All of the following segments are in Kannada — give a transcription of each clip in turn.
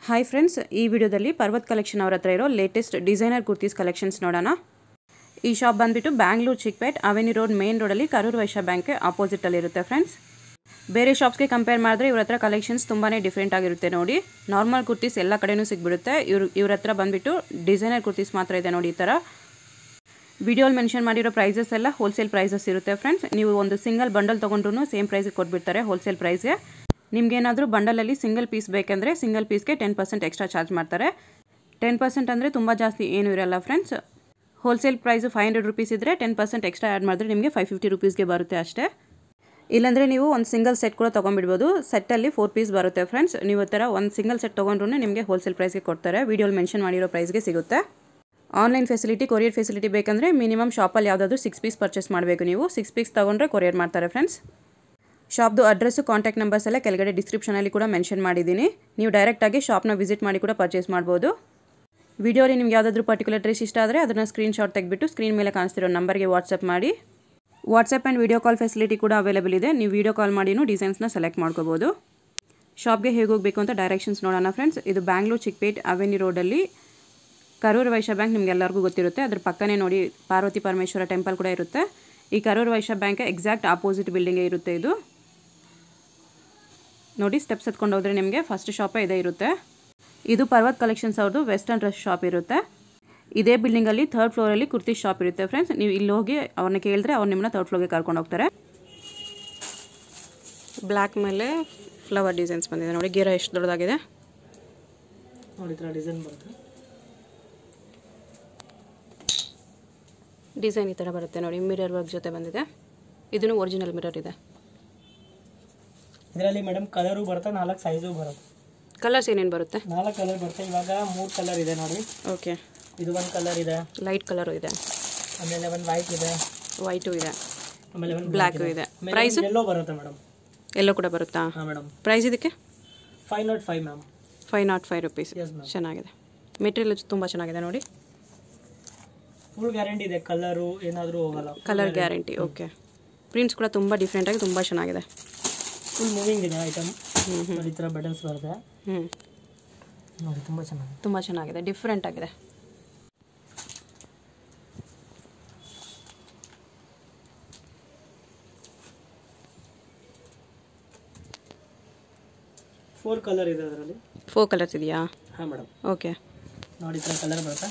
ಹಾಯ್ ಫ್ರೆಂಡ್ಸ್ ಈ ವಿಡಿಯೋದಲ್ಲಿ ಪರ್ವತ್ ಕಲೆಕ್ಷನ್ ಅವ್ರ ಹತ್ರ ಇರೋ ಲೇಟೆಸ್ಟ್ ಡಿಸೈನರ್ ಕುರ್ತೀಸ್ ಕಲೆಕ್ಷನ್ಸ್ ನೋಡೋಣ ಈ ಶಾಪ್ ಬಂದುಬಿಟ್ಟು Bangalore Chickpet avenue road main ರೋಡಲ್ಲಿ ಕರೂರ್ ವೈಶ್ಯ ಬ್ಯಾಂಕ್ ಆಪೋಸಿಟಲ್ಲಿ ಇರುತ್ತೆ ಫ್ರೆಂಡ್ಸ್ ಬೇರೆ ಶಾಪ್ಸ್ಗೆ ಕಂಪೇರ್ ಮಾಡಿದ್ರೆ ಇವ್ರ ಹತ್ರ ಕಲೆಕ್ಷನ್ಸ್ ತುಂಬಾ ಡಿಫ್ರೆಂಟ್ ಆಗಿರುತ್ತೆ ನೋಡಿ ನಾರ್ಮಲ್ ಕುರ್ತೀಸ್ ಎಲ್ಲ ಕಡೆನೂ ಸಿಗ್ಬಿಡುತ್ತೆ ಇವ್ರು ಇವ್ರ ಹತ್ರ ಬಂದುಬಿಟ್ಟು ಡಿಸೈನರ್ ಕುರ್ತೀಸ್ ಮಾತ್ರ ಇದೆ ನೋಡಿ ಈ ಥರ ವಿಡಿಯೋಲಿ ಮೆನ್ಷನ್ ಮಾಡಿರೋ ಪ್ರೈಸಸ್ ಎಲ್ಲ ಹೋಲ್ಸೇಲ್ ಪ್ರೈಸಸ್ ಇರುತ್ತೆ ಫ್ರೆಂಡ್ಸ್ ನೀವು ಒಂದು ಸಿಂಗಲ್ ಬಂಡಲ್ ತೊಗೊಂಡ್ರು ಸೇಮ್ ಪ್ರೈಸಿಗೆ ಕೊಟ್ಬಿಡ್ತಾರೆ ಹೋಲ್ಸೇಲ್ ಪ್ರೈಸ್ಗೆ ನಿಮ್ಗೇನಾದರೂ ಬಂಡಲಲ್ಲಿ ಸಿಂಗಲ್ ಪೀಸ್ ಬೇಕೆಂದರೆ ಸಿಂಗಲ್ ಪೀಸ್ಗೆ ಟೆನ್ ಪರ್ಸೆಂಟ್ ಎಕ್ಸ್ಟ್ರಾ ಚಾರ್ಜ್ ಮಾಡ್ತಾರೆ ಟೆನ್ ಪರ್ಸೆಂಟ್ ಅಂದರೆ ತುಂಬ ಜಾಸ್ತಿ ಏನೂ ಇರಲ್ಲ friends wholesale price five hundred rupees ಇದ್ದರೆ ಟೆನ್ ಪರ್ಸೆಂಟ್ ಎಕ್ಸ್ಟ್ರಾ ಆ್ಯಡ್ ಮಾಡಿದ್ರೆ ನಿಮಗೆ ಫೈವ್ ಫಿಫ್ಟಿ ರುಪೀಸ್ಗೆ ಬರುತ್ತೆ ಅಷ್ಟೇ ಇಲ್ಲಾಂದರೆ ನೀವು ಒಂದು ಸಿಂಗಲ್ ಸೆಟ್ ಕೂಡ ತೊಗೊಂಡ್ಬಿಡ್ಬೋದು ಸೆಟ್ಟಲ್ಲಿ ಫೋರ್ ಪೀಸ್ ಬರುತ್ತೆ ಫ್ರೆಂಡ್ಸ್ ನೀವು ಈ ಥರ ಒಂದು ಸಿಂಗಲ್ ಸೆಟ್ ತೊಗೊಂಡ್ರು ನಿಮಗೆ ಹೋಲ್ಸೇಲ್ ಪ್ರೈಸ್ಗೆ ಕೊಡ್ತಾರೆ ವಿಡಿಯೋಲಿ ಮೆನ್ಷನ್ ಮಾಡಿರೋ ಪ್ರೈಸ್ಗೆ ಸಿಗುತ್ತೆ ಆನ್ಲೈನ್ ಫೆಸಿಲಿಟಿ ಕೊರಿಯರ್ ಫೆಸಿಲಿಟಿ ಬೇಕಂದರೆ ಮಿನಿಮಮ್ ಶಾಪಲ್ಲಿ ಯಾವುದಾದ್ರೂ ಸಿಕ್ಸ್ ಪೀಸ್ ಪರ್ಚೇಸ್ ಮಾಡಬೇಕು ನೀವು ಸಿಕ್ಸ್ ಪೀಸ್ ತೊಗೊಂಡ್ರೆ ಕೊರಿಯರ್ ಮಾಡ್ತಾರೆ ಫ್ರೆಂಡ್ಸ್ ಶಾಪ್ದು ಅಡ್ರೆಸ್ಸು ಕಾಂಟ್ಯಾಕ್ಟ್ ನಂಬರ್ಸ್ ಎಲ್ಲ ಕೆಳಗಡೆ ಡಿಸ್ಕ್ರಿಪ್ಷನಲ್ಲಿ ಕೂಡ ಮೆನ್ಷನ್ ಮಾಡಿದ್ದೀನಿ ನೀವು ಡೈರೆಕ್ಟಾಗಿ ಶಾಪ್ನ ವಿಸಿಟ್ ಮಾಡಿ ಕೂಡ ಪರ್ಚೇಸ್ ಮಾಡ್ಬೋದು ವಿಡಿಯೋಲಿ ನಿಮ್ಗೆ ಯಾವುದಾದ್ರೂ ಪರ್ಟಿಕ್ಯುಲರ್ ಡ್ರೆಸ್ ಇಷ್ಟ ಆದರೆ ಅದನ್ನು ಸ್ಕ್ರೀನ್ಶಾಟ್ ತೆಗೆದ್ಬಿಟ್ಟು ಸ್ಕ್ರೀನ್ ಮೇಲೆ ಕಾಣಿಸ್ತಿರೋ ನಂಬರ್ಗೆ ವಾಟ್ಸಪ್ ಮಾಡಿ WhatsApp and video call facility ಕೂಡ ಅವೈಲೇಬಲ್ ಇದೆ ನೀವು ವಿಡಿಯೋ ಕಾಲ್ ಮಾಡಿನೂ ಡಿಸೈನ್ಸ್ನ ಸೆಲೆಕ್ಟ್ ಮಾಡ್ಕೋಬೋದು ಶಾಪ್ಗೆ ಹೇಗೆ ಹೋಗಬೇಕು ಅಂತ ಡೈರೆಕ್ಷನ್ಸ್ ನೋಡೋಣ ಫ್ರೆಂಡ್ಸ್ ಇದು ಬ್ಯಾಂಗ್ಳೂರು ಚಿಕ್ಪೇಟ್ ಅವೆನ್ಯೂ ರೋಡಲ್ಲಿ ಕರೂರ್ ವೈಶ್ಯ ಬ್ಯಾಂಕ್ ನಿಮ್ಗೆ ಎಲ್ಲರಿಗೂ ಗೊತ್ತಿರುತ್ತೆ ಅದ್ರ ಪಕ್ಕನೇ ನೋಡಿ ಪಾರ್ವತಿ ಪರಮೇಶ್ವರ ಟೆಂಪಲ್ ಕೂಡ ಇರುತ್ತೆ ಈ Karur Vysya bank exact opposite ಬಿಲ್ಡಿಂಗೇ ಇರುತ್ತೆ ಇದು ನೋಡಿ ಸ್ಟೆಪ್ಸ್ ಎತ್ಕೊಂಡು ಹೋದರೆ ನಿಮಗೆ ಫಸ್ಟ್ ಶಾಪೇ ಇದೇ ಇರುತ್ತೆ ಇದು ಪರ್ವತ್ ಕಲೆಕ್ಷನ್ಸ್ ಅವ್ರದ್ದು ವೆಸ್ಟರ್ನ್ ಡ್ರೆಸ್ ಶಾಪ್ ಇರುತ್ತೆ ಇದೇ ಬಿಲ್ಡಿಂಗಲ್ಲಿ ಥರ್ಡ್ ಫ್ಲೋರಲ್ಲಿ ಕುರ್ತಿ ಶಾಪ್ ಇರುತ್ತೆ ಫ್ರೆಂಡ್ಸ್ ನೀವು ಇಲ್ಲಿ ಹೋಗಿ ಅವ್ರನ್ನ ಕೇಳಿದ್ರೆ ಅವ್ರು ನಿಮ್ಮನ್ನ ಥರ್ಡ್ ಫ್ಲೋರ್ಗೆ ಕರ್ಕೊಂಡು ಹೋಗ್ತಾರೆ ಬ್ಲ್ಯಾಕ್ ಮೇಲೆ ಫ್ಲವರ್ ಡಿಸೈನ್ಸ್ ಬಂದಿದೆ ನೋಡಿ ಗಿರ ಎಷ್ಟು ದೊಡ್ಡದಾಗಿದೆ ನೋಡಿ ಈ ಥರ ಡಿಸೈನ್ ಬರುತ್ತೆ ಡಿಸೈನ್ ಈ ಥರ ಬರುತ್ತೆ ನೋಡಿ ಮಿರರ್ ವರ್ಕ್ ಜೊತೆ ಬಂದಿದೆ ಇದನ್ನು ಒರಿಜಿನಲ್ ಮಿರರ್ ಇದೆ ಇದರಲ್ಲಿ ಮೇಡಮ್ ಕಲರು ಬರುತ್ತೆ ನಾಲ್ಕು ಸೈಜು ಬರುತ್ತೆ ಕಲರ್ಸ್ ಏನೇನು ಬರುತ್ತೆ ನಾಲ್ಕು ಕಲರ್ ಬರುತ್ತೆ ಇವಾಗ ಮೂರು ಕಲರ್ ಇದೆ ನೋಡಿ ಓಕೆ ಇದು ಒಂದು ಕಲರ್ ಇದೆ ಲೈಟ್ ಕಲರು ಇದೆ ಆಮೇಲೆ ಒಂದು ವೈಟ್ ಇದೆ ವೈಟು ಇದೆ ಆಮೇಲೆ ಒಂದು ಬ್ಲ್ಯಾಕು ಇದೆ ಪ್ರೈಸ್ ಎಲ್ಲೋ ಬರುತ್ತೆ ಮೇಡಮ್ ಎಲ್ಲೋ ಕೂಡ ಬರುತ್ತಾ ಹಾಂ ಮೇಡಮ್ ಪ್ರೈಸ್ ಇದಕ್ಕೆ five not five ma'am five not five rupees yes ma'am ಚೆನ್ನಾಗಿದೆ ಮೆಟೀರಿಯಲ್ ತುಂಬ ಚೆನ್ನಾಗಿದೆ ನೋಡಿ ಫುಲ್ ಗ್ಯಾರಂಟಿ ಇದೆ ಕಲರು ಏನಾದರೂ ಹೋಗಲ್ಲ ಕಲರ್ ಗ್ಯಾರಂಟಿ ಓಕೆ ಪ್ರಿಂಟ್ಸ್ ಕೂಡ ತುಂಬ ಡಿಫ್ರೆಂಟಾಗಿ ತುಂಬ ಚೆನ್ನಾಗಿದೆ ಫುಲ್ ಮೂವಿಂಗ್ ಇದೆ ಐಟಮ್ ಹ್ಞೂ ಹ್ಞೂ ನೋಡಿ ಈ ಥರ ಬಟನ್ಸ್ ಬರುತ್ತೆ ಹ್ಞೂ ನೋಡಿ ತುಂಬ ಚೆನ್ನಾಗಿದೆ ತುಂಬ ಚೆನ್ನಾಗಿದೆ ಡಿಫ್ರೆಂಟ್ ಆಗಿದೆ ಫೋರ್ ಕಲರ್ ಇದೆ ಅದರಲ್ಲಿ ಫೋರ್ ಕಲರ್ಸ್ ಇದೆಯಾ ಹಾಂ ಮೇಡಮ್ ಓಕೆ ನೋಡಿ ಈ ಥರ ಕಲರ್ ಬರುತ್ತೆ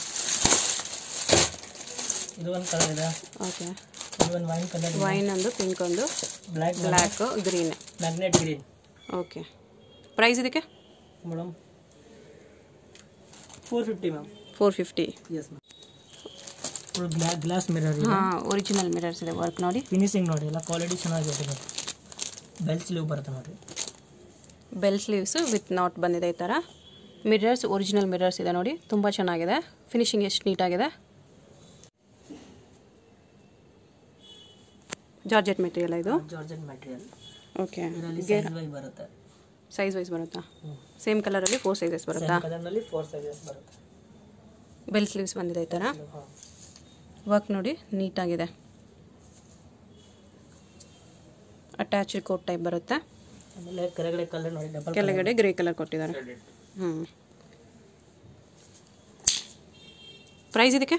ಇದು ಒಂದು ಕಲರ್ ಇದೆ ಓಕೆ ಇದು ಒಂದು ವೈನ್ ಕಲರ್ ವೈನ್ ಒಂದು ಪಿಂಕ್ ಒಂದು black black green magnet green okay price ಇದಕ್ಕೆ madam four fifty ma'am four fifty yes ma'am full glass glass mirror ಇದೆ ಹಾಂ ಒರಿಜಿನಲ್ ಮಿರರ್ಸ್ ಇದೆ ವರ್ಕ್ ನೋಡಿ ಫಿನಿಶಿಂಗ್ ನೋಡಿ ಎಲ್ಲ ಕ್ವಾಲಿಟಿ ಚೆನ್ನಾಗಿದೆ ಬೆಲ್ ಸ್ಲೀವ್ ಬರುತ್ತೆ ನೋಡಿ ಬೆಲ್ ಸ್ಲೀವ್ಸು ವಿತ್ ನಾಟ್ ಬಂದಿದೆ ಈ ಥರ ಮಿರರ್ಸ್ ಒರಿಜಿನಲ್ ಮಿರರ್ಸ್ ಇದೆ ನೋಡಿ ತುಂಬ ಚೆನ್ನಾಗಿದೆ ಫಿನಿಶಿಂಗ್ ಎಷ್ಟು ನೀಟಾಗಿದೆ ಜಾರ್ಜೆಟ್ ಮೆಟೀರಿಯಲ್ ಇದು ಜಾರ್ಜನ್ ಮೆಟೀರಿಯಲ್ ಓಕೆ ಇದರಲ್ಲಿ ಸೈಜ್ ವೈ ಬರುತ್ತೆ ಸೈಜ್ ವೈಸ್ ಬರುತ್ತಾ ಸೇಮ್ ಕಲರಲ್ಲಿ ಫೋರ್ ಸೈಜಸ್ ಬರುತ್ತಾ ಕಲರ್ನಲ್ಲಿ ಫೋರ್ ಸೈಜಸ್ ಬರುತ್ತೆ ಬೆಲ್ ಸ್ಲೀವ್ಸ್ ಬಂದಿದೆ ಈ ಥರ ಹಾಂ ವರ್ಕ್ ನೋಡಿ ನೀಟಾಗಿದೆ ಅಟ್ಯಾಚ್ಡ್ ಕೋಟ್ ಟೈಪ್ ಬರುತ್ತೆ ಆಮೇಲೆ ಕೆಳಗಡೆ ಕಲರ್ ನೋಡಿ ಡಬಲ್ ಕೆಳಗಡೆ ಗ್ರೇ ಕಲರ್ ಕೊಟ್ಟಿದ್ದಾರೆ ಹ್ಞೂ ಪ್ರೈಸ್ ಇದಕ್ಕೆ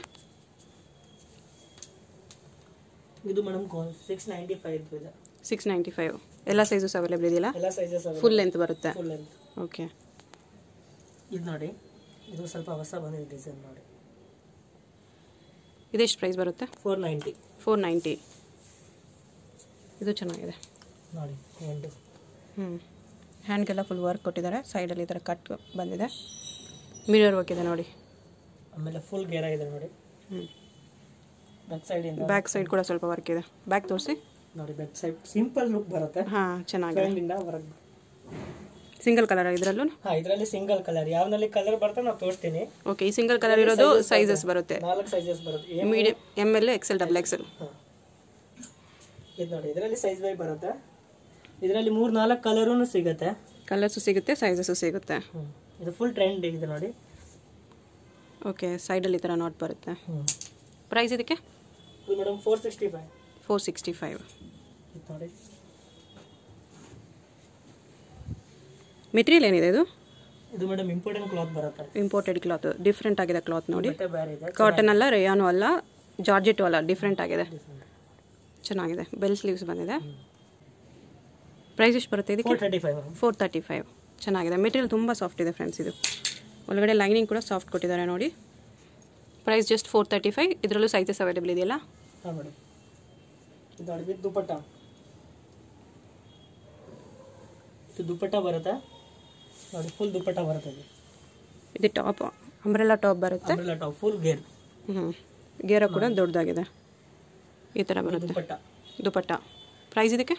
ಇದು ಮೇಡಮ್ ಸಿಕ್ಸ್ ನೈಂಟಿ ಫೈವ್ ಇದೆ ಸಿಕ್ಸ್ ನೈಂಟಿ ಫೈವ್ ಎಲ್ಲ ಸೈಜಸ್ ಅವೈಲೇಬಲ್ ಇದೆಯಲ್ಲ ಎಲ್ಲ ಸೈಜಸ್ ಫುಲ್ ಲೆಂತ್ ಬರುತ್ತೆ ಫುಲ್ ಲೆಂತ್ ಓಕೆ ಇದು ನೋಡಿ ಇದು ಸ್ವಲ್ಪ ಹೊಸ ಬಂದಿದೆ ಡಿಸೈನ್ ನೋಡಿ ಇದೆಷ್ಟು ಪ್ರೈಸ್ ಬರುತ್ತೆ ಫೋರ್ ನೈಂಟಿ ಫೋರ್ ನೈಂಟಿ ಇದು ಚೆನ್ನಾಗಿದೆ ನೋಡಿ ಎಂಟು ಹ್ಞೂ ಹ್ಯಾಂಡ್ಗೆಲ್ಲ ಫುಲ್ ವರ್ಕ್ ಕೊಟ್ಟಿದ್ದಾರೆ ಸೈಡಲ್ಲಿ ಈ ಥರ ಕಟ್ ಬಂದಿದೆ ಮಿರರ್ ವರ್ಕ್ ಇದೆ ನೋಡಿ ಆಮೇಲೆ ಫುಲ್ ಗೇರ ಇದೆ ನೋಡಿ ಹ್ಞೂ ಬ್ಯಾಕ್ ಸೈಡಿಂದ ಬ್ಯಾಕ್ ಸೈಡ್ ಕೂಡ ಸ್ವಲ್ಪ ವರ್ಕ್ ಇದೆ ಬ್ಯಾಕ್ ತೋರಿಸಿ ನೋಡಿ ಬ್ಯಾಕ್ ಸೈಡ್ ಸಿಂಪಲ್ ಲುಕ್ ಬರುತ್ತೆ ಹಾಂ ಚೆನ್ನಾಗಿದೆ ಫ್ರಂಟಿಂದ ಹೊರಗೆ ಸಿಂಗಲ್ ಕಲರ್ ಇದರಲ್ಲೂ ಹಾಂ ಇದರಲ್ಲಿ ಸಿಂಗಲ್ ಕಲರ್ ಯಾವ್ದಲ್ಲಿ ಕಲರ್ ಬರುತ್ತೆ ನಾವು ತೋರಿಸ್ತೀನಿ ಓಕೆ ಈ ಸಿಂಗಲ್ ಕಲರ್ ಇರೋದು ಸೈಜಸ್ ಬರುತ್ತೆ ನಾಲ್ಕು ಸೈಜಸ್ ಬರುತ್ತೆ medium M L XL double XL ಹಾಂ ಇದು ನೋಡಿ ಇದರಲ್ಲಿ ಸೈಜ್ ವೈ ಬರುತ್ತೆ ಇದರಲ್ಲಿ ಮೂರು ನಾಲ್ಕು ಕಲರೂ ಸಿಗುತ್ತೆ ಕಲರ್ಸು ಸಿಗುತ್ತೆ ಸೈಜಸ್ಸು ಸಿಗುತ್ತೆ ಹ್ಞೂ ಇದು ಫುಲ್ ಟ್ರೆಂಡ್ ಇದೆ ನೋಡಿ ಓಕೆ ಸೈಡಲ್ಲಿ ಈ ಥರ ನಾಟ್ ಬರುತ್ತೆ ಹ್ಞೂ ಪ್ರೈಸ್ ಇದಕ್ಕೆ ಇದು madam four sixty five four sixty five ಇದು ನೋಡಿ ಮೆಟೀರಿಯಲ್ ಏನಿದೆ ಇದು ಇದು ಮೇಡಮ್ ಇಂಪಾರ್ಟೆಂಟ್ ಕ್ಲಾತ್ ಬರುತ್ತೆ ಇಂಪೋರ್ಟೆಡ್ ಕ್ಲಾತ್ ಡಿಫ್ರೆಂಟ್ ಆಗಿದೆ ಕ್ಲಾತ್ ನೋಡಿ ಬಟ್ಟೆ ಬೇರೆ ಇದೆ ಕಾಟನ್ ಅಲ್ಲ ರೇಯಾನು ಅಲ್ಲ ಜಾರ್ಜೆಟು ಅಲ್ಲ ಡಿಫ್ರೆಂಟ್ ಆಗಿದೆ ಚೆನ್ನಾಗಿದೆ ಬೆಲ್ ಸ್ಲೀವ್ಸ್ ಬಂದಿದೆ ಪ್ರೈಸ್ ಎಷ್ಟು ಬರುತ್ತೆ ಇದಕ್ಕೆ four thirty five ma'am four thirty five ಚೆನ್ನಾಗಿದೆ ಮೆಟೀರಿಯಲ್ ತುಂಬ ಸಾಫ್ಟ್ ಇದೆ ಫ್ರೆಂಡ್ಸ್ ಇದು ಒಳಗಡೆ ಲೈನಿಂಗ್ ಕೂಡ ಸಾಫ್ಟ್ ಕೊಟ್ಟಿದ್ದಾರೆ ನೋಡಿ price just four thirty five ಇದರಲ್ಲೂ ಸೈಜಸ್ ಅವೈಲೇಬಲ್ ಇದೆಯಲ್ಲ ಹಾಂ ಮೇಡಮ್ ಇದು ನೋಡಿ ವಿತ್ ದುಪ್ಪಟ್ಟ ಇದು ದುಪ್ಪಟ್ಟ ಬರುತ್ತೆ ನೋಡಿ ಫುಲ್ ದುಪ್ಪಟ್ಟ ಬರುತ್ತೆ ಇದು ಇದು ಟಾಪ್ ಅಂಬ್ರೆಲಾ ಟಾಪ್ ಬರುತ್ತೆ ಅಂಬ್ರೆಲಾ ಟಾಪ್ ಫುಲ್ ಗೇರ್ ಹ್ಞೂ ಗೇರ ಕೂಡ ದೊಡ್ಡದಾಗಿದೆ ಈ ಥರ ಬರುತ್ತೆ ದುಪ್ಪಟ್ಟ ದುಪಟ್ಟ ಪ್ರೈಸ್ ಇದಕ್ಕೆ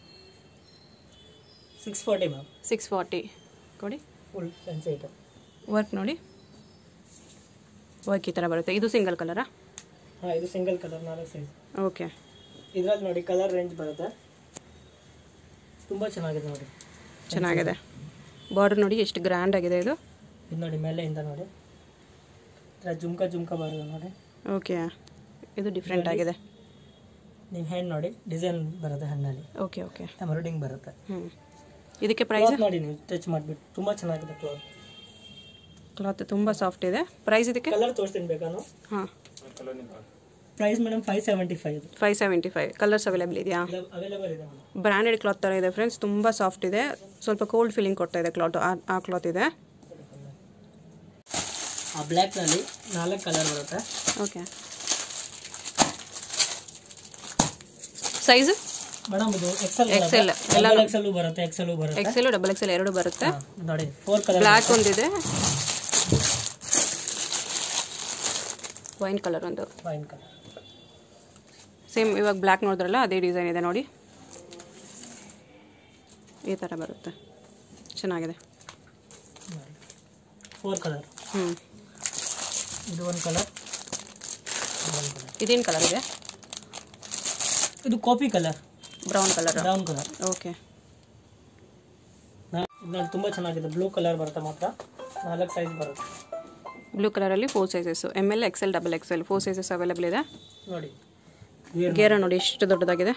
six forty ma'am six forty ಕೊಡಿ ಫುಲ್ ಫ್ಯಾನ್ಸಿ ಐಟಮ್ ವರ್ಕ್ ನೋಡಿ ವರ್ಕ್ ಈ ಥರ ಬರುತ್ತೆ ಇದು ಸಿಂಗಲ್ ಕಲರಾ ಹಾಂ ಇದು ಸಿಂಗಲ್ ಕಲರ್ ನಾಲ್ಕು ಸೈಜ್ ಓಕೆ ಇದ್ರಲ್ಲಿ ನೋಡಿ ಕಲರ್ ರೇಂಜ್ ಬರುತ್ತೆ ತುಂಬ ಚೆನ್ನಾಗಿದೆ ನೋಡಿ ಚೆನ್ನಾಗಿದೆ ಬಾರ್ಡರ್ ನೋಡಿ ಎಷ್ಟು ಗ್ರ್ಯಾಂಡ್ ಆಗಿದೆ ಇದು ಇದು ನೋಡಿ ಮೇಲೆಯಿಂದ ನೋಡಿ ಇದ್ರ ಜುಮ್ಕ ಜುಮ್ಕ ಬರೋದು ನೋಡಿ ಓಕೆ ಇದು ಡಿಫ್ರೆಂಟ್ ಆಗಿದೆ ನೀವು ಹ್ಯಾಂಡ್ ನೋಡಿ ಡಿಸೈನ್ ಬರುತ್ತೆ ಹಣ್ಣಲ್ಲಿ ಓಕೆ ಓಕೆ ಎಂಬ್ರಾಯ್ಡಿಂಗ್ ಬರುತ್ತೆ ಹ್ಞೂ ಇದಕ್ಕೆ ಪ್ರೈಸ್ ಕ್ಲಾತ್ ನೋಡಿ ನೀವು ಟಚ್ ಮಾಡಿಬಿಟ್ಟು ತುಂಬ ಚೆನ್ನಾಗಿದೆ ಕ್ಲಾತ್ ಕ್ಲಾತ್ ತುಂಬ ಸಾಫ್ಟ್ ಇದೆ ಪ್ರೈಸ್ ಇದಕ್ಕೆ ಕಲರ್ ತೋರಿಸ್ತೀನಿ ಬೇಕಾನು ಹಾಂ price madam five seventy five five seventy five colours available ಇದೆಯಾ ಅವೈಲೇಬಲ್ ಇದೆ ಮೇಡಮ್ ಬ್ರ್ಯಾಂಡೆಡ್ ಕ್ಲಾತ್ ಥರ ಇದೆ ಫ್ರೆಂಡ್ಸ್ ತುಂಬ ಸಾಫ್ಟ್ ಇದೆ ಸ್ವಲ್ಪ ಕೋಲ್ಡ್ ಫೀಲಿಂಗ್ ಕೊಡ್ತಾ ಇದೆ ಕ್ಲಾತ್ ಆ ಕ್ಲಾತ್ ಇದೆ ಆ ಬ್ಲ್ಯಾಕ್ನಲ್ಲಿ ನಾಲ್ಕು ಕಲರ್ ಬರುತ್ತೆ ಓಕೆ ಸೈಜ್ ಮೇಡಮ್ ಇದು ಎಕ್ಸೆಲ್ XL, ಡಬಲ್ ಎಕ್ಸೆಲ್ ಬರುತ್ತೆ ಎಕ್ಸೆಲ್ ಬರುತ್ತೆ ಎಕ್ಸೆಲ್ ಡಬಲ್ ಎಕ್ಸೆಲ್ ಎರಡು ಬರುತ್ತೆ ಹಾ, ನೋಡಿ ಫೋರ್ ಕಲರ್ ಬ್ಲ್ಯಾಕ್ ಒಂದಿದೆ ವೈನ್ ಕಲರ್ ಒಂದು ಫೈನ್ ಕಲರ್ ಸೇಮ್ ಇವಾಗ ಬ್ಲ್ಯಾಕ್ ನೋಡಿದ್ರಲ್ಲ ಅದೇ ಡಿಸೈನ್ ಇದೆ ನೋಡಿ ಈ ಥರ ಬರುತ್ತೆ ಚೆನ್ನಾಗಿದೆ ಫೋರ್ ಕಲರ್ ಹ್ಞೂ ಇದು ಒಂದು ಕಲರ್ ಒಂದು ಕಲರ್ ಇದೇನು ಕಲರ್ ಇದೆ ಇದು coffee colour brown colour brown colour okay ನೋಡಿ ತುಂಬ ಚೆನ್ನಾಗಿದೆ ಬ್ಲೂ ಕಲರ್ ಬರುತ್ತೆ ಮಾತ್ರ ನಾಲ್ಕು ಸೈಜ್ ಬರುತ್ತೆ ಬ್ಲೂ ಕಲರಲ್ಲಿ four sizes M L XL double XL four sizes available ಇದೆ ನೋಡಿ ಗೇರ ನೋಡಿ ಎಷ್ಟು ದೊಡ್ಡದಾಗಿದೆ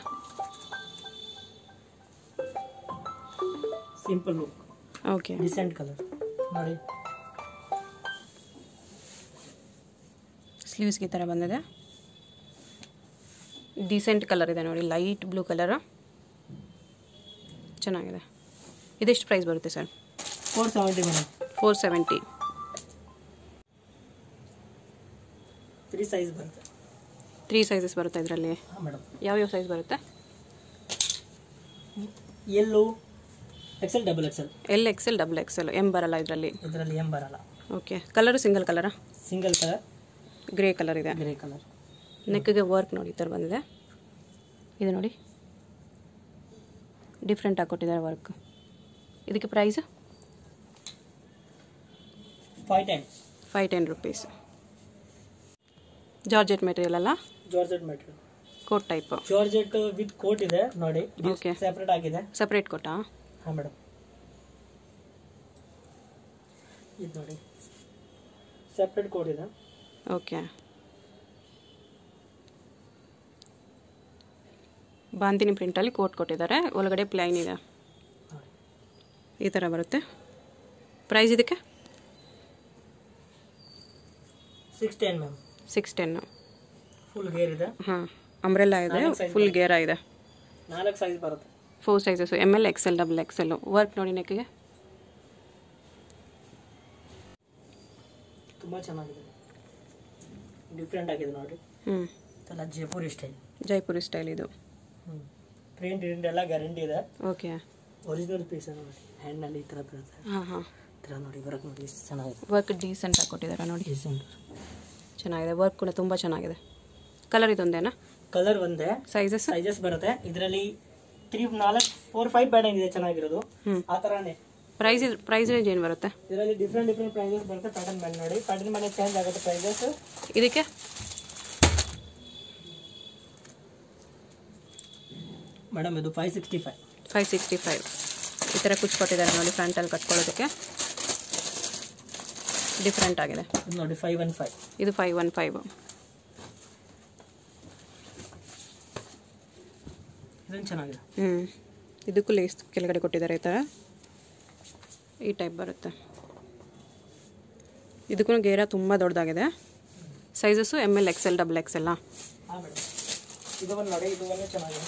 simple look okay decent colour ನೋಡಿ ಸ್ಲೀವ್ಸ್ಗೆ ಈ ಥರ ಬಂದಿದೆ ಡಿಸೆಂಟ್ ಕಲರ್ ಇದೆ ನೋಡಿ ಲೈಟ್ ಬ್ಲೂ ಕಲರ್ ಚೆನ್ನಾಗಿದೆ ಇದೆಷ್ಟು ಪ್ರೈಸ್ ಬರುತ್ತೆ sir four seventy madam four seventy three size ಬರುತ್ತೆ ತ್ರೀ ಸೈಜಸ್ ಬರುತ್ತೆ ಇದರಲ್ಲಿ ಹಾಂ ಮೇಡಮ್ ಯಾವ್ಯಾವ ಸೈಜ್ ಬರುತ್ತೆ L XL double XL L XL double XL M ಬರಲ್ಲ ಇದರಲ್ಲಿ ಇದರಲ್ಲಿ ಎಂ ಬರಲ್ಲ ಓಕೆ ಕಲರು ಸಿಂಗಲ್ ಕಲರಾ ಸಿಂಗಲ್ ಕಲರ್ ಗ್ರೇ ಕಲರ್ ಇದೆ ಗ್ರೇ ಕಲರ್ ನೆಕ್ಗೆ ವರ್ಕ್ ನೋಡಿ ಈ ಥರ ಬಂದಿದೆ ಇದು ನೋಡಿ ಡಿಫ್ರೆಂಟ್ ಆಗಿ ಕೊಟ್ಟಿದ್ದಾರೆ ವರ್ಕ್ ಇದಕ್ಕೆ price five ten five ten rupees georgette material ಅಲ್ಲ georgette material coat type georgette with coat ಇದೆ ನೋಡಿ ಓಕೆ ಸೆಪರೇಟ್ ಆಗಿದೆ ಸಪ್ರೇಟ್ ಕೋಟಾ ಹಾಂ ಮೇಡಮ್ ಇದು ನೋಡಿ ಸೆಪ್ರೇಟ್ ಕೋಟ್ ಇದೆ ಓಕೆ ಬಾಂತಿನಿ ಪ್ರಿಂಟಲ್ಲಿ ಕೋಟ್ ಕೊಟ್ಟಿದ್ದಾರೆ ಒಳಗಡೆ ಪ್ಲೈನ್ ಇದೆ ನೋಡಿ ಈ ಥರ ಬರುತ್ತೆ ಪ್ರೈಸ್ ಇದಕ್ಕೆ six ten ma'am six ten full ಗೇರ್ ಇದೆ ಹಾಂ ಅಂಬ್ರೆಲ್ಲಾ ಇದೆ ಫುಲ್ ಗೇರ ಇದೆ ನಾಲ್ಕು ಸೈಜ್ ಬರುತ್ತೆ four sizes M L XL double XL work ನೋಡಿ ನೆಕ್ಗೆ ತುಂಬ ಚೆನ್ನಾಗಿದೆ ಡಿಫ್ರೆಂಟ್ ಆಗಿದೆ ನೋಡಿ ಹ್ಞೂ ಇದೆಲ್ಲ ಜೈಪುರಿ ಸ್ಟೈಲ್ ಜೈಪುರಿ ಸ್ಟೈಲ್ ಇದು ಹ್ಞೂ ಪ್ರಿಂಟ್ ಗಿಂಟ್ ಎಲ್ಲ ಗ್ಯಾರಂಟಿ ಇದೆ ಓಕೆ ಒರಿಜಿನಲ್ ಪೀಸ್ ನೋಡಿ ಹ್ಯಾಂಡ್ನಲ್ಲಿ ಈ ಥರ ಬರುತ್ತೆ ಹಾಂ ಹಾಂ ಈ ಥರ ನೋಡಿ ಬರಕ್ಕೆ ನೋಡಿ ಎಷ್ಟು ಚೆನ್ನಾಗಿದೆ ವರ್ಕ್ ಡೀಸೆಂಟಾಗಿ ಕೊಟ್ಟಿದ್ದಾರೆ ನೋಡಿ ಡಿಸೆಂಟ್ ಚೆನ್ನಾಗಿದೆ ವರ್ಕ್ ಕೂಡ ತುಂಬ ಚೆನ್ನಾಗಿದೆ ಕಲರ್ ಇದೊಂದೇನಾ ಕಲರ್ ಒಂದೇ ಸೈಜಸ್ ಸೈಜಸ್ ಬರುತ್ತೆ ಇದರಲ್ಲಿ ತ್ರೀ ನಾಲ್ಕು ಫೋರ್ ಫೈವ್ ಪ್ಯಾಟರ್ನ್ ಇದೆ ಚೆನ್ನಾಗಿರೋದು ಹ್ಞೂ ಆ ಥರನೇ ಪ್ರೈಸ್ ಪ್ರೈಸ್ ರೇಂಜ್ ಏನು ಬರುತ್ತೆ ಇದರಲ್ಲಿ ಡಿಫ್ರೆಂಟ್ ಡಿಫ್ರೆಂಟ್ ಪ್ರೈಸಸ್ ಬರುತ್ತೆ ಪ್ಯಾಟರ್ನ್ ಮೇಲೆ ನೋಡಿ ಪ್ಯಾಟರ್ನ್ ಮೇಲೆ ಚೇಂಜ್ ಆಗುತ್ತೆ ಪ್ರೈಸಸ್ ಇದಕ್ಕೆ ಮೇಡಮ್ ಇದು five sixty five five sixty five ಈ ಥರ ಕುಚ್ ಕೊಟ್ಟಿದ್ದಾರೆ ನೋಡಿ ಫ್ರಂಟಲ್ಲಿ ಕಟ್ಕೊಳ್ಳೋದಕ್ಕೆ ಡಿಫ್ರೆಂಟ್ ಆಗಿದೆ ಇದು ನೋಡಿ ಫೈವ್ ಒನ್ ಫೈವ್ ಇದು ಫೈವ್ ಒನ್ ಫೈವ್ ಇದನ್ನು ಚೆನ್ನಾಗಿದೆ ಹ್ಞೂ ಇದಕ್ಕೂ ಲೇಸ್ ಕೆಳಗಡೆ ಕೊಟ್ಟಿದ್ದಾರೆ ಈ ಥರ ಈ ಟೈಪ್ ಬರುತ್ತೆ ಇದಕ್ಕೂ ಗೇರ ತುಂಬ ದೊಡ್ಡದಾಗಿದೆ sizes M L X L double X ಎಲ್ಲ ಹಾಂ ಮೇಡಮ್ ಇದು ಒಂದು ನೋಡಿ ಇದು ಒಂದು ಚೆನ್ನಾಗಿದೆ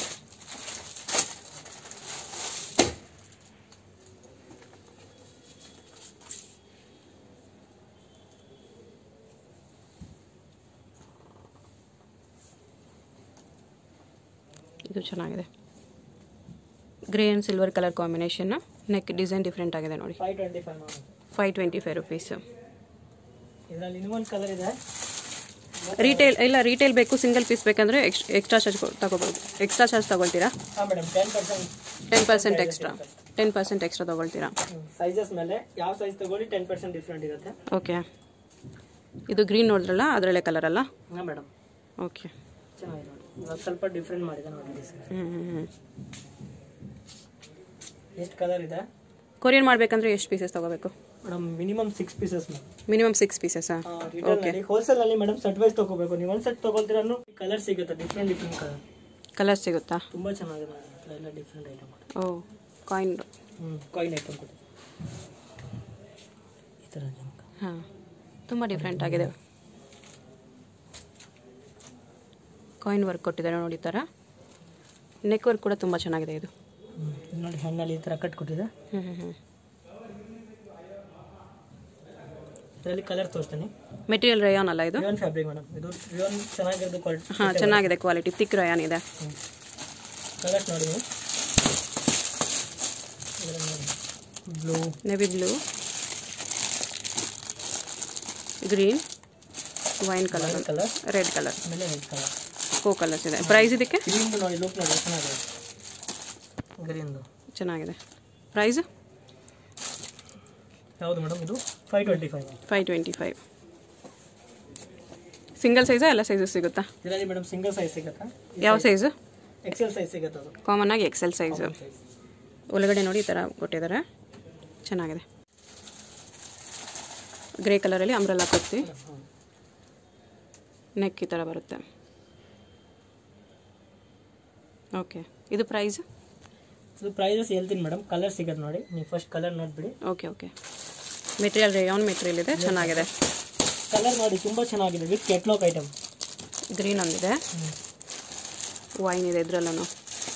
ಇದು ಚೆನ್ನಾಗಿದೆ grey and silver colour combination neck design different ಆಗಿದೆ ನೋಡಿ ಫೈವ್ ಟ್ವೆಂಟಿ ಫೈವ್ ಮಾಡಿ ಫೈವ್ ಟ್ವೆಂಟಿ ಫೈವ್ ರುಪೀಸು ಇದರಲ್ಲಿ ಇನ್ನೊಂದು ಕಲರ್ ಇದೆ ರಿಟೇಲ್ ಇಲ್ಲ ರಿಟೇಲ್ ಬೇಕು ಸಿಂಗಲ್ ಪೀಸ್ ಬೇಕಂದರೆ ಎಕ್ಸ್ ಎಕ್ಸ್ಟ್ರಾ ಚಾರ್ಜ್ ತಗೋಬೋದು ಎಕ್ಸ್ಟ್ರಾ ಚಾರ್ಜ್ ತಗೊಳ್ತೀರಾ ಹಾಂ madam ten percent ten percent extra ten percent extra ತಗೊಳ್ತೀರಾ ಸೈಜಸ್ ಮೇಲೆ ಯಾವ ಸೈಜ್ ತಗೊಳ್ಳಿ ಟೆನ್ ಪರ್ಸೆಂಟ್ ಡಿಫ್ರೆಂಟ್ ಇರುತ್ತೆ ಓಕೆ ಇದು ಗ್ರೀನ್ ನೋಡಿದ್ರಲ್ಲ ಅದರಲ್ಲೇ ಕಲರ್ ಅಲ್ಲ ಹಾಂ ಮೇಡಮ್ ಓಕೆ ಚೆನ್ನಾಗಿದೆ ನೋಡಿ ಇವಾಗ ಸ್ವಲ್ಪ ಡಿಫ್ರೆಂಟ್ ಮಾಡಿದೆ ನೋಡಿ ಡಿಸೈನ್ ಹ್ಞೂ ಹ್ಞೂ ಹ್ಞೂ ಎಷ್ಟು ಕಲರ್ ಇದೆ ಕೊರಿಯರ್ ಮಾಡಬೇಕಂದ್ರೆ ಎಷ್ಟು ಪೀಸಸ್ ತಗೋಬೇಕು madam minimum six pieces madam minimum six ಪೀಸಸ್ಸಾ ರಿಟೇಲ್ ಹೋಲ್ಸೇಲ್ ಅಲ್ಲಿ ಮೇಡಮ್ ಸೆಟ್ ವೈಸ್ ತಗೋಬೇಕು ನೀವು ಒಂದು ಸೆಟ್ ತಗೊಳ್ತೀರನ್ನು ಕಲರ್ ಸಿಗುತ್ತೆ ಡಿಫ್ರೆಂಟ್ ಡಿಫ್ರೆಂಟ್ ಕಲರ್ ಕಲರ್ ಸಿಗುತ್ತಾ ತುಂಬಾ ಚೆನ್ನಾಗಿದೆ madam. ಎಲ್ಲ ಡಿಫ್ರೆಂಟ್ ಐಟಮ್ ಓ ಕಾಯಿನ್ ಹ್ಞೂ ಕಾಯಿನ್ ಐಟಮ್ ಕೊಡಿ ಈ ಥರ ಜಮಕ ಹಾಂ ತುಂಬ ಡಿಫ್ರೆಂಟ್ ಆಗಿದೆ ಕಾಯಿನ್ ವರ್ಕ್ ಕೊಟ್ಟಿದ್ದಾರೆ ನೋಡಿ ಈ ಥರ ನೆಕ್ ವರ್ಕ್ ಕೂಡ ತುಂಬ ಚೆನ್ನಾಗಿದೆ ಇದು ಹ್ಞೂ ನೋಡಿ ಹಣ್ಣಲ್ಲಿ ಈ ಥರ ಕಟ್ ಕೊಟ್ಟಿದೆ ಹ್ಞೂ ಹ್ಞೂ ಹ್ಞೂ ಇದರಲ್ಲಿ ಕಲರ್ ತೋರಿಸ್ತೀನಿ ಮೆಟೀರಿಯಲ್ ರಯಾನ್ ಅಲ್ಲ ಇದು ರಿಯೋನ್ ಫ್ಯಾಬ್ರಿಕ್ ಮೇಡಮ್ ಇದು ರಿಯೋನ್ ಚೆನ್ನಾಗಿರೋದು ಕ್ವಾಲಿಟಿ ಹಾಂ ಚೆನ್ನಾಗಿದೆ ಕ್ವಾಲಿಟಿ ತಿಕ್ ರಯಾನ್ ಇದೆ ಕಲರ್ಸ್ ನೋಡಿ ನೀವು ಇದರಲ್ಲಿ ನೋಡಿ blue navy blue green wine colour colour red colour ಆಮೇಲೆ ರೆಡ್ ಕಲರ್ ಕೋ ಕಲರ್ಸ್ ಇದೆ ಪ್ರೈಸ್ ಇದಕ್ಕೆ ಗ್ರೀನ್ದು ನೋಡಿ ಲುಕ್ ನೋಡಿ ಚೆನ್ನಾಗಿದೆ ಗ್ರೀನ್ದು ಚೆನ್ನಾಗಿದೆ ಪ್ರೈಸ್ ಯಾವುದು ಮೇಡಮ್ ಇದು five twenty five five twenty five single ಸೈಜಾ ಎಲ್ಲ ಸೈಜಸ್ ಸಿಗುತ್ತಾ ಇದರಲ್ಲಿ ಮೇಡಮ್ ಸಿಂಗಲ್ ಸೈಜ್ ಸಿಗುತ್ತಾ ಯಾವ ಸೈಜು ಎಕ್ಸೆಲ್ ಸೈಜ್ ಸಿಗುತ್ತೆ ಅದು ಕಾಮನ್ ಆಗಿ ಎಕ್ಸೆಲ್ ಸೈಜು ಸೈಜ್ ಒಳಗಡೆ ನೋಡಿ ಈ ಥರ ಕೊಟ್ಟಿದ್ದಾರೆ ಚೆನ್ನಾಗಿದೆ ಗ್ರೇ ಕಲರಲ್ಲಿ ಅಂಬ್ರೆಲ್ಲ ಕೊಡ್ತಿ ನೆಕ್ ಈ ಥರ ಬರುತ್ತೆ ಓಕೆ ಇದು ಪ್ರೈಸ್ ಇದು ಪ್ರೈಸಸ್ ಹೇಳ್ತೀನಿ ಮೇಡಮ್ ಕಲರ್ ಸಿಗುತ್ತೆ ನೋಡಿ ನೀವು ಫಸ್ಟ್ ಕಲರ್ ನೋಡ್ಬಿಡಿ okay okay material rayon material ಇದೆ ಚೆನ್ನಾಗಿದೆ ಕಲರ್ ನೋಡಿ ತುಂಬ ಚೆನ್ನಾಗಿದೆ ವಿತ್ ಕೆಟ್ಲಾಕ್ ಐಟಮ್ ಗ್ರೀನ್ ಒಂದಿದೆ ವೈನ್ ಇದೆ ಇದ್ರಲ್ಲೂ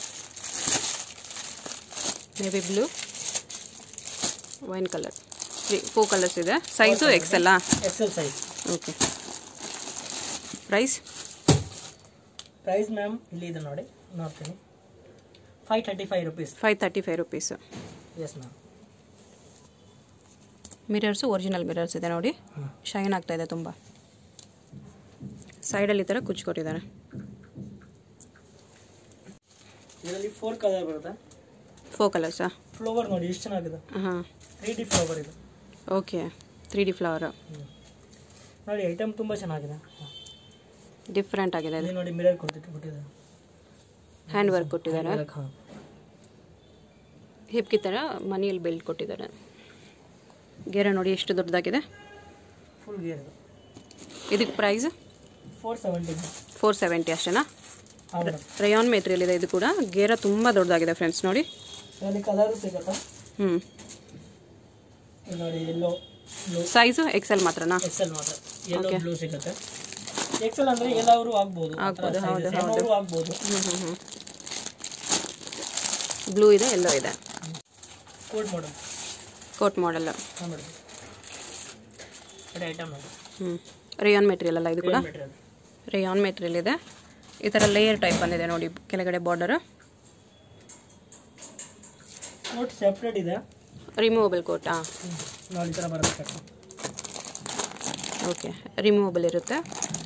maybe blue wine colour three four colours ಇದೆ ಸೈಜು ಎಕ್ಸೆಲ್ಲಾ XL size okay price price ma'am ಇಲ್ಲಿ ಇದೆ ನೋಡಿ ನೋಡ್ತೀನಿ five thirty five rupees five thirty five rupees yes ma'am mirrors original mirrors ಇದೆ ನೋಡಿ ಹ್ಮ್. ಶೈನ್ ಆಗ್ತಾ ಇದೆ ತುಂಬ ಸೈಡಲ್ಲಿ ಈ ಥರ ಕುಚ್ಚು ಕೊಟ್ಟಿದ್ದಾರೆ ಇದರಲ್ಲಿ ಫೋರ್ ಕಲರ್ ಬರುತ್ತೆ ಫೋರ್ ಕಲರ್ಸಾ ಫ್ಲವರ್ ನೋಡಿ ಎಷ್ಟು ಚೆನ್ನಾಗಿದೆ ಹಾಂ ತ್ರೀ ಡಿ ಫ್ಲವರ್ ಇದು ಓಕೆ ತ್ರೀ ಡಿ ಫ್ಲವರ್ ನೋಡಿ ಐಟಮ್ ತುಂಬ ಚೆನ್ನಾಗಿದೆ ಡಿಫ್ರೆಂಟ್ ಆಗಿದೆ ಇದು ಇಲ್ಲಿ ನೋಡಿ ಮಿರರ್ ಕೊಟ್ಟಿಟ್ಟು ಕೊಟ್ಟಿದ್ದಾರೆ ಹ್ಯಾಂಡ್ ವರ್ಕ್ ಕೊಟ್ಟಿದ್ದಾರೆ ಹಾಂ ಹಿಪ್ಗೆ ಥರ ಮನಿಯಲ್ಲಿ ಬೆಲ್ಟ್ ಕೊಟ್ಟಿದ್ದಾರೆ ಗೆರೆ ನೋಡಿ ಎಷ್ಟು ದೊಡ್ಡದಾಗಿದೆ ಫುಲ್ ಗೇರ್ ಇದಕ್ಕೆ price four seventy four seventy ಅಷ್ಟೇನಾ ಹಾಂ ಮೇಡಮ್ ರಯಾನ್ ಮೆಟೀರಿಯಲ್ ಇದೆ ಇದು ಕೂಡ ಗೇರ ತುಂಬ ದೊಡ್ಡದಾಗಿದೆ ಫ್ರೆಂಡ್ಸ್ ನೋಡಿ ಇದರಲ್ಲಿ ಕಲರು ಸಿಗುತ್ತಾ ಹ್ಞೂ ಇಲ್ಲಿ ನೋಡಿ ಎಲ್ಲೋ ಬ್ಲೂ ಸೈಜು ಎಕ್ಸೆಲ್ ಮಾತ್ರನಾ ಎಕ್ಸೆಲ್ ಮಾತ್ರ ಎಲ್ಲೋ ಬ್ಲೂ ಸಿಗುತ್ತೆ ಎಕ್ಸೆಲ್ ಅಂದ್ರೆ ಎಲ್ಲವರು ಆಗ್ಬೋದು ಆಗ್ಬೋದು, ಹೌದು, ಅವರು ಆಗ್ಬೋದು ಹ್ಞೂ ಹ್ಞೂ ಹ್ಞೂ ಬ್ಲೂ ಇದೆ ಎಲ್ಲೋ ಇದೆ ಕೋಟ್ ಮಾಡಲ್ ಕೋಟ್ ಮಾಡಲ್ ಹಾಂ ಮೇಡಮ್ ಅದೇ ಐಟಮ್ ನೋಡಿ ಹ್ಞೂ ರೇಯಾನ್ ಮೆಟೀರಿಯಲ್ ಅಲ್ಲ ಇದು ಕೂಡ ಮೆಟೀರಿಯಲ್ ರೇಯಾನ್ ಮೆಟೀರಿಯಲ್ ಇದೆ ಈ ಥರ ಲೇಯರ್ ಟೈಪ್ ಬಂದಿದೆ ನೋಡಿ ಕೆಳಗಡೆ ಬಾರ್ಡರ್ ಕೋಟ್ ಸೆಪ್ರೇಟ್ ಇದೆ ರಿಮೂವಬಲ್ ಕೋಟಾ ನೋಡಿ ಈ ಥರ ಬರುತ್ತೆ ಓಕೆ ರಿಮೂವಬಲ್ ಇರುತ್ತೆ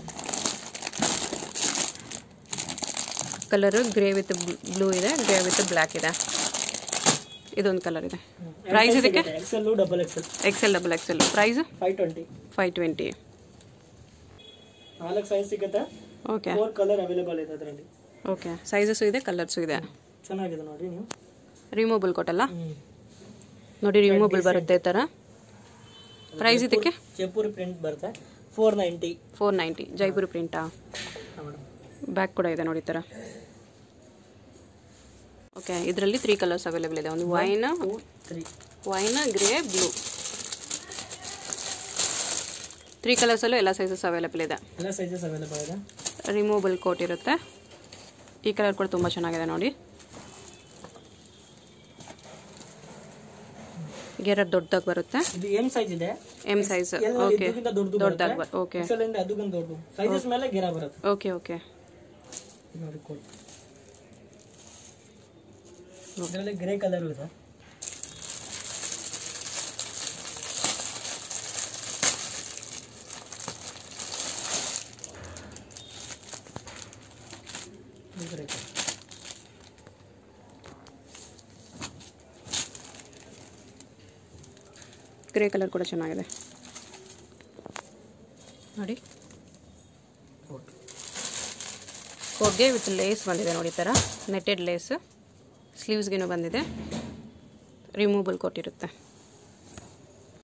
ಕಲರು ಗ್ರೇ ವಿತ್ ಬ್ಲೂ ಇದೆ ಗ್ರೇ ವಿತ್ ಬ್ಲ್ಯಾಕ್ ಇದೆ ಇದೊಂದು ಕಲರ್ ಇದೆ ಪ್ರೈಸ್ ಇದಕ್ಕೆ XL double XL XL double XL price five twenty five twenty ನಾಲ್ಕು ಸೈಜ್ ಸಿಗುತ್ತೆ ಓಕೆ ಫೋರ್ ಕಲರ್ ಅವೈಲೇಬಲ್ ಇದೆ ಅದರಲ್ಲಿ ಓಕೆ ಸೈಜಸ್ಸು ಇದೆ ಕಲರ್ಸು ಇದೆ ಚೆನ್ನಾಗಿದೆ ನೋಡಿ ನೀವು ರಿಮೂವಬಲ್ ಕೊಟ್ಟಲ್ಲ ಹ್ಞೂ ನೋಡಿ ರಿಮೂವಬಲ್ ಬರುತ್ತೆ ಈ ಥರ ಪ್ರೈಸ್ ಇದಕ್ಕೆ ಜೈಪುರ್ ಪ್ರಿಂಟ್ ಬರುತ್ತೆ four ninety four ninety Jaipuri ಪ್ರಿಂಟಾ ಹಾಂ ಮೇಡಮ್ ಬ್ಯಾಗ್ ಕೂಡ ಇದೆ ನೋಡಿ ಈ ಥರ ಓಕೆ ಇದರಲ್ಲಿ ತ್ರೀ ಕಲರ್ಸ್ ಅವೈಲೇಬಲ್ ಇದೆ ಒಂದು wine two three wine grey blue three ಕಲರ್ಸಲ್ಲೂ ಎಲ್ಲ ಸೈಜಸ್ ಅವೈಲೇಬಲ್ ಇದೆ ಎಲ್ಲ ಸೈಜಸ್ ಅವೈಲೇಬಲ್ ಇದೆ ರಿಮೂವಬಲ್ ಕೋಟ್ ಇರುತ್ತೆ ಈ ಕಲರ್ ಕೂಡ ತುಂಬ ಚೆನ್ನಾಗಿದೆ ನೋಡಿ ಗೆರ ದೊಡ್ಡದಾಗಿ ಬರುತ್ತೆ ಇದು ಎಂ ಸೈಜ್ ಇದೆ ಎಮ್ ಸೈಜ್ ಎಲ್ ಓಕೆ ಇದಕ್ಕಿಂತ ದೊಡ್ಡದು ದೊಡ್ಡದಾಗಿ ಬರ್ ಓಕೆ ಎಕ್ಸೆಲ್ ಇಂದ ಅದಕ್ಕಿಂತ ದೊಡ್ಡದು ಸೈಜಸ್ ಮೇಲೆ ಗಿರ ಬರುತ್ತೆ ಓಕೆ ಓಕೆ ಇದು ನೋಡಿ ಕೋಟ್ ಇದರಲ್ಲಿ ಗ್ರೇ ಕಲರ್ ಇದೆ ಇದು grey colour. ಗ್ರೇ ಕಲರ್ ಕೂಡ ಚೆನ್ನಾಗಿದೆ ನೋಡಿ ಕೋಟ್ ಕೋಟ್ಗೆ ವಿತ್ ಲೇಸ್ ಬಂದಿದೆ ನೋಡಿ ಈ ಥರ ನೆಟ್ಟೆಡ್ ಲೇಸ್ ಸ್ಲೀವ್ಸ್ಗೇನು ಬಂದಿದೆ ರಿಮೂವಬಲ್ ಕೋಟ್ ಇರುತ್ತೆ